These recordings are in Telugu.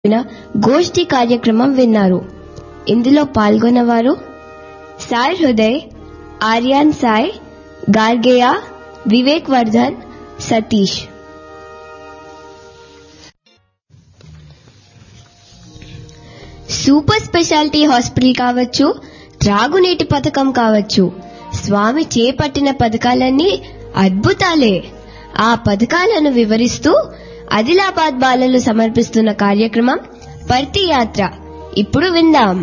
జరిపిన గోష్ఠి కార్యక్రమం విన్నారు ఇందులో పాల్గొన్నవారు Sai Hriday Aryan Sai Gargeya Vivek Vardhan Satish super speciality hospital కావచ్చు త్రాగునీటి పథకం కావచ్చు స్వామి చేపట్టిన పథకాలన్నీ అద్భుతాలే ఆ పథకాలను వివరిస్తూ ఆదిలాబాద్ బాలలు సమర్పిస్తున్న కార్యక్రమం పర్తి యాత్ర ఇప్పుడు విందాం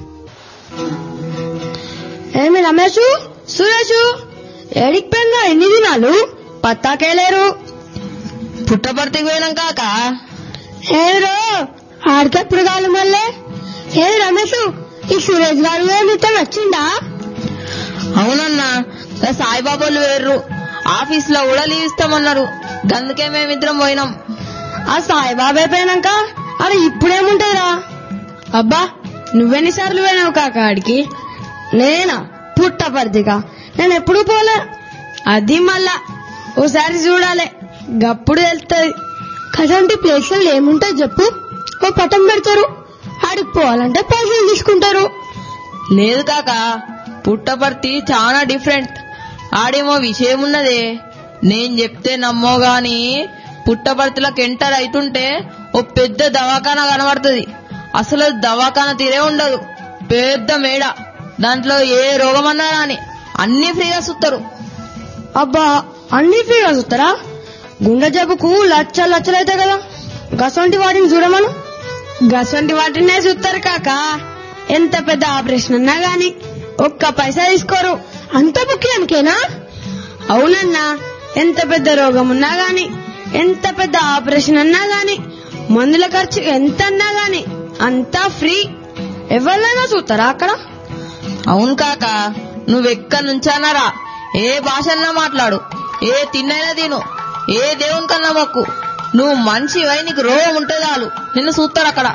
ఏమి రమేష్ సురేష్ ఏడికి పోయినా ఎన్ని దినాలు పత్తాకేలేరు పుట్టపర్తికి పోయినాం కాక ఏరో ఆడికెప్పుడు కాదు మళ్ళీ ఏది రమేష్ ఈ సురేష్ గారు నీతో వచ్చిందా అవునన్నా గా సాయిబాబాలు వేర్రు ఆఫీస్ లో కూడా లీవ్ ఇస్తామన్నారు గందుకే మేమిద్దరం పోయినాం ఆ సాయిబాబా అయిపోయినాక అది ఇప్పుడేముంటదిరా అబ్బా నువ్వెన్నిసార్లు పోయినావు కాక ఆడికి నేనా పుట్టపర్తిగా నేను ఎప్పుడు పోలే అది మళ్ళా ఓసారి చూడాలి గప్పుడు తెలుస్తుంది కదంటి ప్లేసులు ఏముంటాయి చెప్పు ఓ పటం పెడతారు ఆడికి పోవాలంటే పైసలు తీసుకుంటారు లేదు కాక పుట్టపర్తి చాలా డిఫరెంట్ ఆడేమో విషయం ఉన్నదే నేను చెప్తే నమ్మో గాని పుట్టపర్తిలోకి ఎంటర్ అవుతుంటే ఓ పెద్ద దవాఖాన కనబడుతుంది అసలు దవాఖాన తీరే ఉండదు పెద్ద మేడ దాంట్లో ఏ రోగమన్నా రాని అన్ని ఫ్రీగా చూస్తారు అబ్బా అన్ని ఫ్రీగా చూస్తారా గుండె జబ్బుకు లక్షలు లక్షలు అవుతాయి కదా గసంటి వాటిని చూడమను గసంటి వాటినే చూస్తారు కాక ఎంత పెద్ద ఆపరేషన్ అన్నా గాని ఒక్క పైసా తీసుకోరు అంత ముఖ్యానికేనా అవునన్నా ఎంత పెద్ద రోగం ఉన్నా గాని ఎంత పెద్ద ఆపరేషన్ అన్నా గాని మందుల ఖర్చు ఎంత అన్నా గాని అంతా ఫ్రీ ఎవరినైనా చూస్తారా అక్కడ అవును కాక నువ్వెక్కడి నుంచానరా ఏ భాషన్నా మాట్లాడు ఏ తిన్నైనా తిను ఏ దేవుని కన్నా మొక్కు నువ్వు మనిషివై నీకు రోగం ఉంటే చాలు నిన్ను చూస్తారు అక్కడ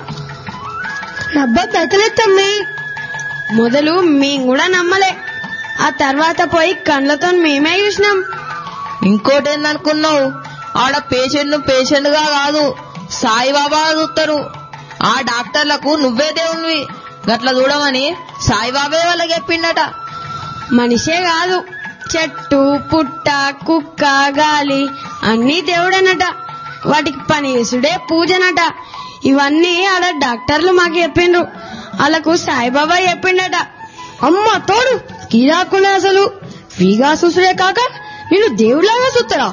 అబ్బా బెతలేత్తమ్మి మొదలు మేము కూడా నమ్మలే ఆ తర్వాత పోయి కళ్ళతో మేమే చూసినాం ఇంకోటి ఏందనుకున్నావు ఆడ పేషెంట్ పేషెంట్ గా కాదు సాయిబాబా చూస్తారు ఆ డాక్టర్లకు నువ్వే దేవునివి గట్ల చూడమని సాయిబాబే వాళ్ళకి చెప్పిండట మనిషే కాదు చెట్టు పుట్ట కుక్క గాలి అన్నీ దేవుడనట వాటికి పని చేసుడే పూజనట ఇవన్నీ ఆడ డాక్టర్లు మాకు చెప్పిండ్రు వాళ్ళకు సాయిబాబా చెప్పిండట అమ్మ తోడు కీరాకులే అసలు ఫ్రీగా చూసుడే కాక నేను దేవుడిలాగా చూస్తారా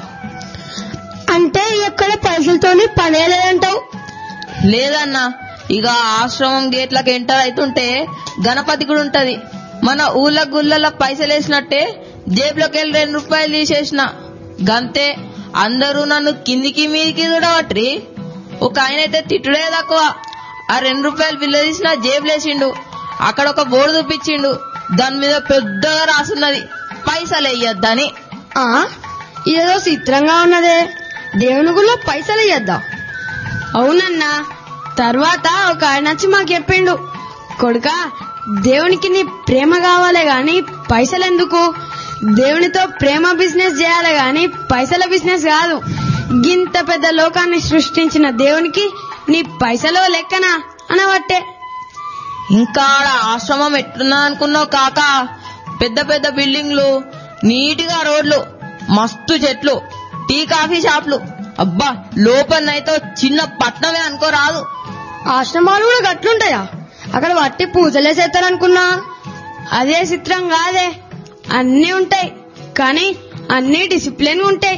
అంటే ఎక్కడ పైసలతోని పనే లేదంటావు లేదన్నా ఇక ఆశ్రమం గేట్లకు ఎంటర్ అవుతుంటే గణపతి కూడా ఉంటది మన ఊళ్ళ గుళ్ళ పైసలు వేసినట్టే జేబులోకి వెళ్ళి రెండు రూపాయలు తీసేసిన గంతే అందరూ నన్ను కిందికి మీదికి చూడవట్రి ఒక ఆయన అయితే తిట్టుడే తక్కువ ఆ రెండు రూపాయలు బిల్లు తీసిన జేబులేసిండు అక్కడ ఒక బోర్డు చూపించిండు దాని మీద పెద్దగా రాసున్నది పైసలు వేయొద్దని ఆ ఏదో చిత్రంగా ఉన్నదే దేవుని గుళ్ళో పైసలు ఇయ్యద్దా అవునన్నా తర్వాత ఒక ఆయన వచ్చి మాకు చెప్పిండు కొడుక దేవునికి నీ ప్రేమ కావాలే గాని పైసలు ఎందుకు దేవునితో ప్రేమ బిజినెస్ చేయాలి గాని పైసల బిజినెస్ కాదు గింత పెద్ద లోకాన్ని సృష్టించిన దేవునికి నీ పైసలో లెక్కనా అనవట్టే ఇంకా ఆడ ఆశ్రమం ఎట్లున్నా అనుకున్నావు కాక పెద్ద పెద్ద బిల్డింగ్లు నీటిగా రోడ్లు మస్తు చెట్లు టీ కాఫీ షాప్లు అబ్బా లోపలనైతే చిన్న పట్నమే అనుకోరాదు ఆశ్రమాలు కూడా గట్లుంటాయా అక్కడ వట్టి పూజలే చేస్తారనుకున్నా అదే చిత్రం కాదే అన్నీ ఉంటాయి కానీ అన్నీ డిసిప్లిన్ ఉంటాయి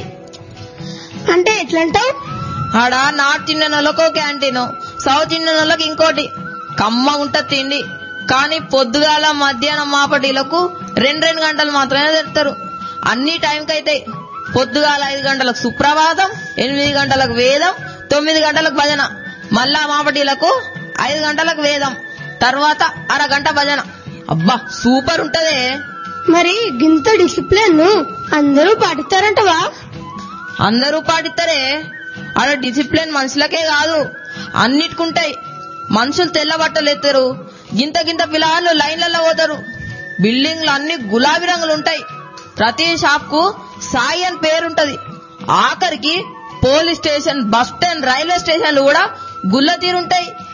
అంటే ఎట్లంటావు ఆడ నార్త్ ఇండియన్ వాళ్ళకో క్యాంటీన్ సౌత్ ఇండియన్ వాళ్ళకి ఇంకోటి కమ్మ ఉంట తిండి కానీ పొద్దుగాల మధ్యాహ్నం మాపటీలకు రెండు రెండు గంటలు మాత్రమే తెస్తారు అన్ని టైంకి అయితే పొద్దుగాల ఐదు గంటలకు సుప్రభాతం ఎనిమిది గంటలకు వేదం తొమ్మిది గంటలకు భజన మళ్ళా మాపటీలకు ఐదు గంటలకు వేదం తర్వాత అరగంట భజన అబ్బా సూపర్ ఉంటదే మరి గింత డిసిప్లిన్ అందరూ పాటిస్తారంటవా అందరూ పాటిస్తారే ఆడ డిసిప్లిన్ మనుషులకే కాదు అన్నిటికుంటాయి మనుషులు తెల్ల బట్టలు ఎత్తారు గింత గింత పిల్లలు లైన్లలో పోతారు బిల్డింగ్లు అన్ని గులాబీ రంగులు ఉంటాయి ప్రతి షాప్ కు సాయి అని పేరుంటది ఆఖరికి police station bus stand railway స్టేషన్లు కూడా గుల్ల తీరుంటాయి